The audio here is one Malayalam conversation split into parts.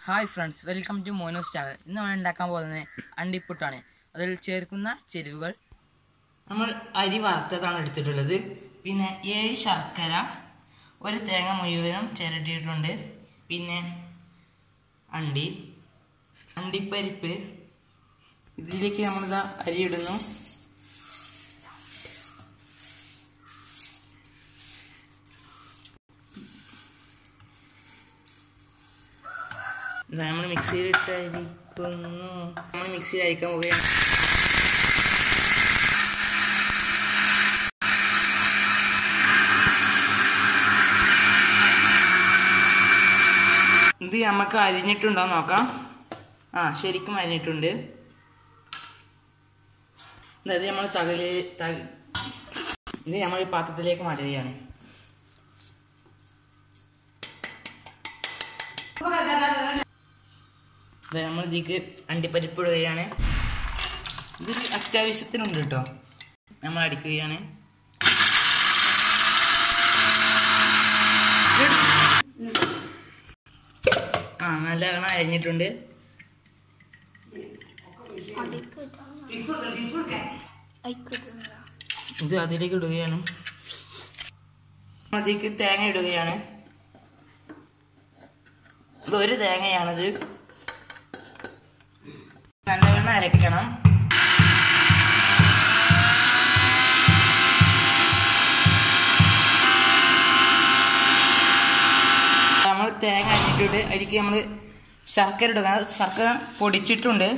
ഹായ് ഫ്രണ്ട്സ് വെൽക്കം ടു മോനോസ് ചാനൽ ഇന്ന് നമ്മൾ ഉണ്ടാക്കാൻ പോകുന്നത് അണ്ടിപ്പുട്ടാണ് അതിൽ ചേർക്കുന്ന ചേരുവകൾ നമ്മൾ അരി വറുത്തതാണ് എടുത്തിട്ടുള്ളത് പിന്നെ ഏഴ് ശർക്കര ഒരു തേങ്ങ മുഴുവനും ചിരട്ടിയിട്ടുണ്ട് പിന്നെ അണ്ടി അണ്ടിപ്പരിപ്പ് ഇതിലേക്ക് നമ്മളിതാ അരി ഇടുന്നു നമ്മൾ മിക്സിയിലിട്ട് അരിക്കുന്നു നമ്മൾ മിക്സിയിൽ അരിക്കാൻ പോവുകയാണ് ഇത് നമുക്ക് അരിഞ്ഞിട്ടുണ്ടോ നോക്കാം ആ ശരിക്കും അരിഞ്ഞിട്ടുണ്ട് അതായത് നമ്മൾ തകല് തക ഇത് നമ്മൾ ഈ പാത്രത്തിലേക്ക് മാറ്റുകയാണ് ഇത് നമ്മൾ ഇതിലേക്ക് അണ്ടിപ്പരിപ്പ് ഇടുകയാണ് ഇത് അത്യാവശ്യത്തിനുണ്ട് കേട്ടോ നമ്മൾ അടിക്കുകയാണ് ആ നല്ലവണ്ണം അരിഞ്ഞിട്ടുണ്ട് ഇത് അതിലേക്ക് ഇടുകയാണ് അതിലേക്ക് തേങ്ങ ഇടുകയാണ് ഇത് ഒരു തേങ്ങയാണിത് നല്ലവണ്ണം അരക്കണം നമ്മൾ തേങ്ങ അരിഞ്ഞിട്ടുണ്ട് അതിലേക്ക് നമ്മൾ ശർക്കര ഇടുക ശർക്കര പൊടിച്ചിട്ടുണ്ട്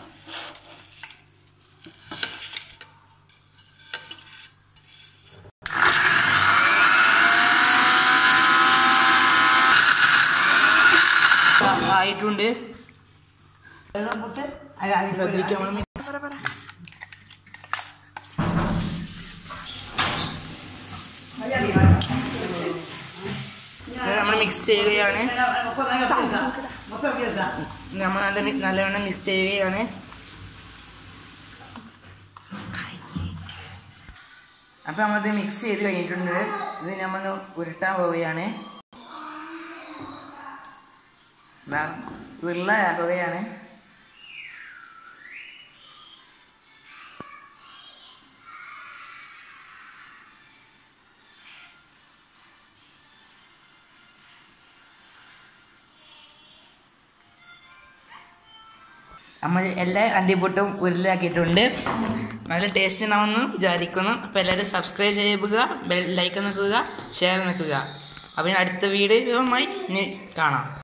ആയിട്ടുണ്ട് ഇതിലേക്ക് നമ്മൾ നമ്മൾ മിക്സ് ചെയ്യുകയാണ് നമ്മൾ നല്ല മി- നല്ലവണ്ണം മിക്സ് ചെയ്യുകയാണ് അപ്പൊ നമ്മളിത് മിക്സ് ചെയ്ത് കഴിഞ്ഞിട്ടുണ്ട് ഇത് നമ്മൾ ഉരുട്ടാൻ പോവുകയാണ് ദാ ഉരുളയാക്കുകയാണ് നമ്മൾ എല്ലാ അണ്ടിപ്പൊട്ടും ഉരുളാക്കിയിട്ടുണ്ട് നല്ല ടേസ്റ്റ് ഉണ്ടാവുമെന്ന് വിചാരിക്കുന്നു അപ്പോൾ എല്ലാവരും സബ്സ്ക്രൈബ് ചെയ്യുക ബെൽ ലൈക്ക് നിൽക്കുക ഷെയർ നിൽക്കുക അപ്പോൾ ഇനി അടുത്ത വീഡിയോയുമായി ഇനി കാണാം